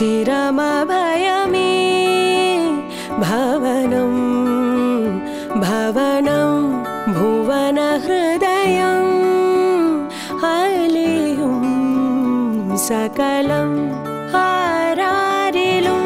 ചിരമഭയമേ ഭവനം ഭവനം ഭുവനഹൃദയം അലിയും സകലം ആരാരിലും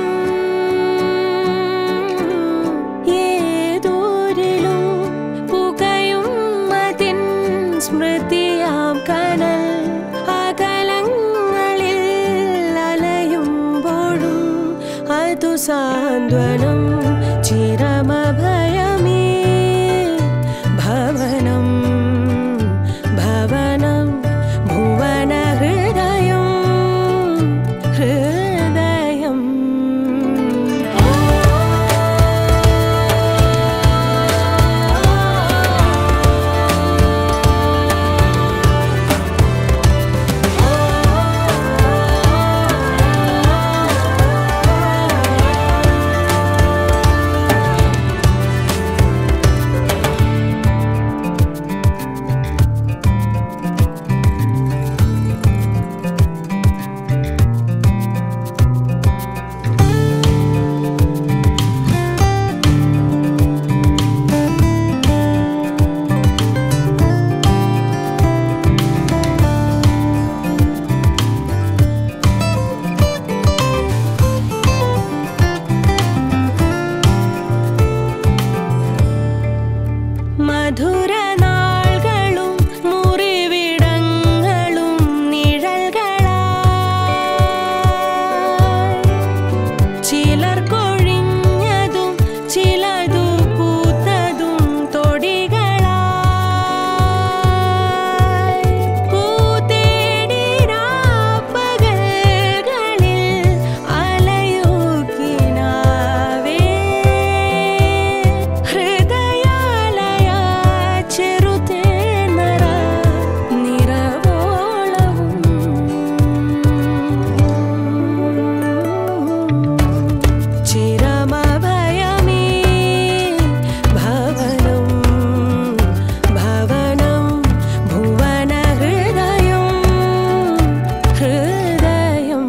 ഏതൂരിലും പുകയും അതിൻ സ്മൃതിയാം കനൽ അകലങ്ങളിൽ അലയുമ്പോഴും അതു സാന്ത്വനം ചിരമഭയമേ ഭവനം ഭവനം ഭുവനഹൃദയം ഹൃദയം മധുരനാളുകളും മുറിവിടങ്ങളും നിഴൽകളായി ചിലർ കൊഴിഞ്ഞതും ചിലതു പൂത്തതും തൊടികളായി പൂതേടി രാപ്പകൽകളിൽ അലയുകിനാവേ ഹൃദയാലയ ചെറുതേനറ നിറവോളവും ചിരമഭയമേ ഭവനം ഭവനം ഭുവനഹൃദയം ഹൃദയം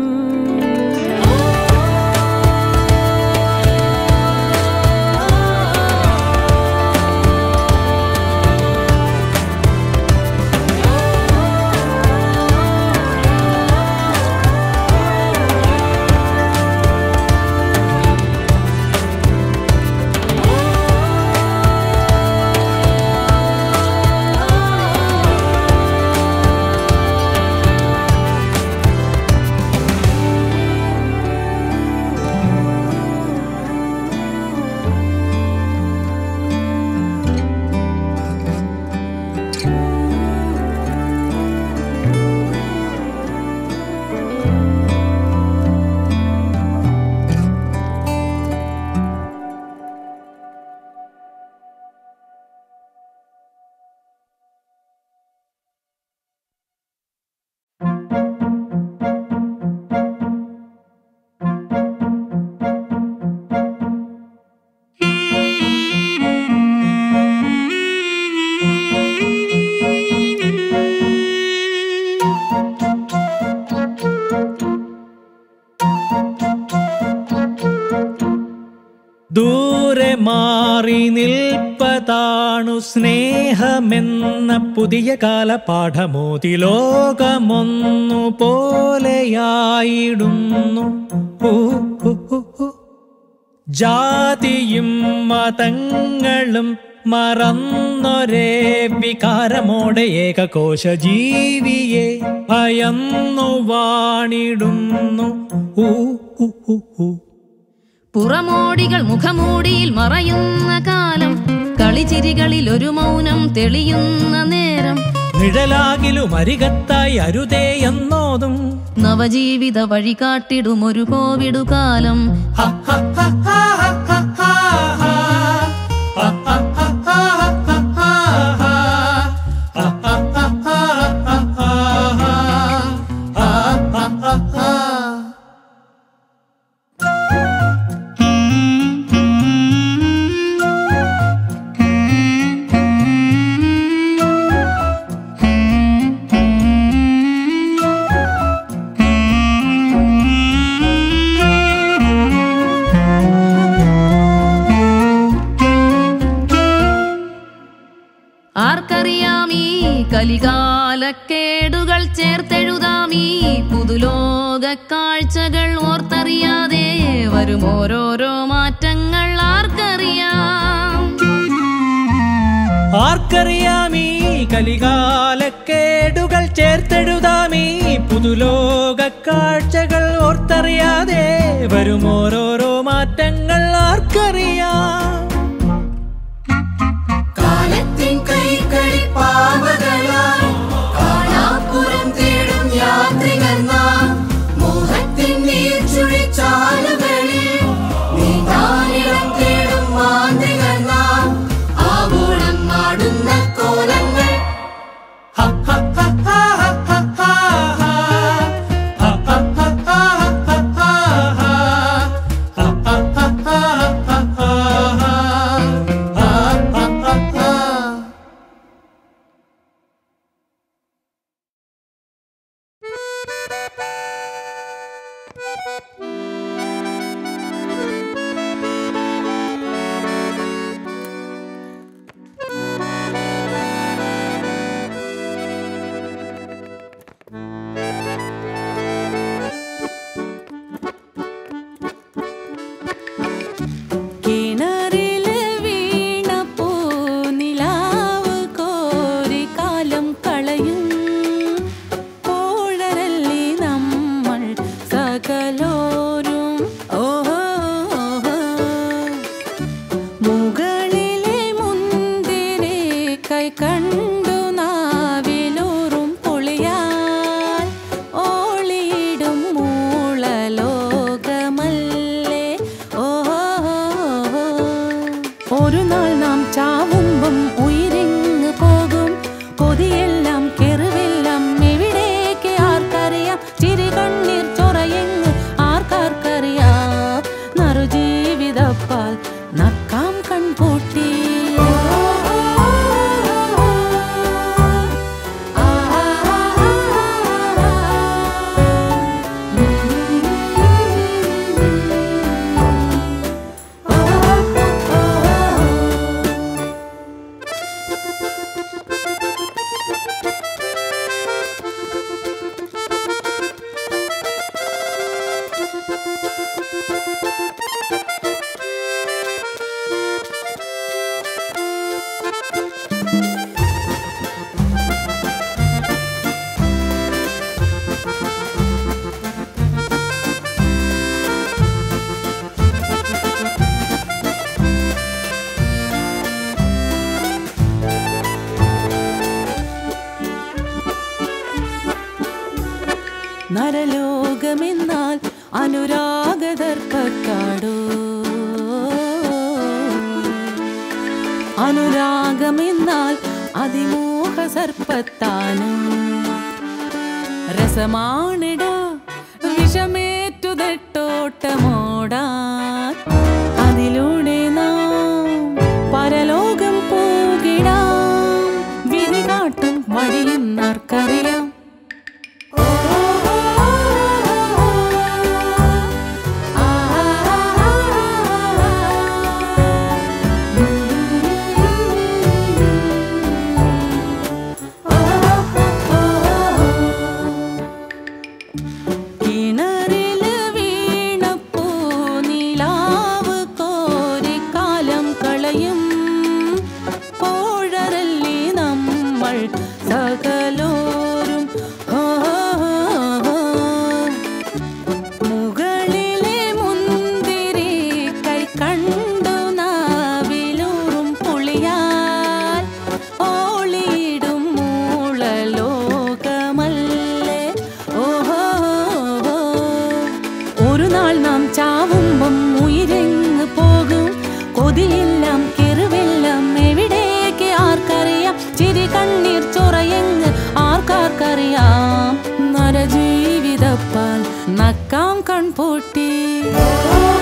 ദൂരെ മാറി നിൽപ്പതാണു സ്നേഹമെന്ന പുതിയ കാലപാഠമോതി ലോകമൊന്നു പോലെയായിടുന്നു ഊ, ഊ, ഊ, ഊ. ജാതിയും മതങ്ങളും മറന്നൊരേ വികാരമോടെ ഏകകോശ ജീവിയെ ഭയന്നു വാണിടുന്നു ഊ, ഊ, ഊ, ഊ. പുറമോടികൾ മുഖമൂടിയിൽ മറയുന്ന കാലം കളിച്ചിരികളിൽ ഒരു മൗനം തെളിയുന്ന നേരം നിഴലാകിലും അരികത്തായി അരുതേ എന്നോതും നവജീവിത വഴി കാട്ടിടും ഒരു കോവിഡുകാലം ആർക്കറിയാം ഈ കലികാലക്കേടുകൾ ചേർത്തെഴുതാം ഈ പുതുലോക കാഴ്ചകൾ ഓർത്തറിയാതെ വരും ഓരോരോ മാറ്റങ്ങൾ ആർക്കറിയാം ആർക്കറിയാം ഈ കലികാലക്കേടുകൾ ചേർത്തെഴുതാം ഈ പുതുലോക കാഴ്ചകൾ ഓർത്തറിയാതെ വരും ഓരോരോ മാറ്റങ്ങൾ ആർക്കറിയാം കാലത്തിൻ കൈകളിൽ പാവകളാൽ കാണാപ്പുറം തേടും യാത്രികർ നാം മോഹത്തിൻ നീർച്ചുഴിച്ചാലുകളിൽ നീന്താനിടം തേടും മാന്ത്രികർ നാം ആവോളം നാടുന്ന കോലങ്ങൾ കിണറില് വീണപ്പോ നിലാവ് കോരി കാലം കളയും പോഴരല്ലേ നമ്മൾ സകലോരും ഓഹോ മുകളിലെ മുന്തിരി കൈ കണ്ടു നാവിലൂറും പൊളിയാൽ ഓളിയിടും മൂളലോകമല്ലേ ഓഹോ ഒരു നാൾ നാം ചാവുമ്പം ഉയരിങ്ങ് പോകും കൊതിയെല്ലാം കെറിവെല്ലാം എവിടേക്ക് ആർക്കറിയാം ചിരി കണ്ണീർ ചൊറയെങ്ങ് ആർക്കാർക്കറിയാം നറുജീവിതപ്പാൽ നക്കാം കൺപൂട്ടി നരലോകമെന്നാൽ അനുരാഗദർപ്പക്കാടോ അനുരാഗമെന്നാൽ അതിമോഹ സർപ്പത്താനും രസമാണിട വിഷമേറ്റു നെട്ടോട്ടമോടാൻ അതിലൂടെ നാം പരലോകം പോകിടാം വിധി കാട്ടും വഴിയിന്നാർക്കറിയാം കിണറില് വീണപ്പോ നിലാവ് കോരി കാലം കളയും പോഴറല്ലേ നമ്മൾ സകലോരും ഹോ, ഹോ, ഹോ. മുകളിലെ മുന്തിരി കൈ കണ്ടു നാവിലൂറും പുളിയാൽ ഓളിയിടും മൂളലോകമല്ലേ ഓഹോ ഒരു നാൾ നാം ചാവുമ്പം ഉയരെങ്ങ് പോകും കൊതിയെല്ലാം കെറുവെല്ലാം എവിടേക്ക് ആർക്കറിയാം ചിരി കണ്ണീർ ചൊറയെങ്ങ് ആർക്കാർക്കറിയാം നരജീവിതപ്പാൽ നക്കാം കൺപൂട്ടി